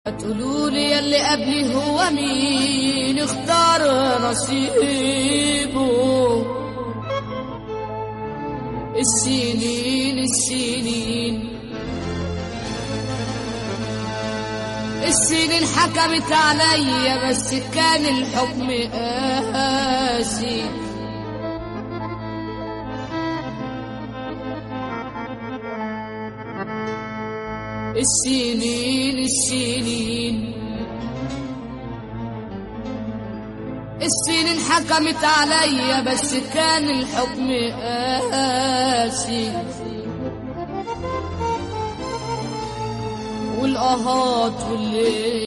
هتقولوا لي اللي قبلي هو مين اختار نصيبه السنين السنين السنين حكمت عليا بس كان الحكم قاسي السنين السنين السنين حكمت عليا بس كان الحكم قاسي والآهات والليل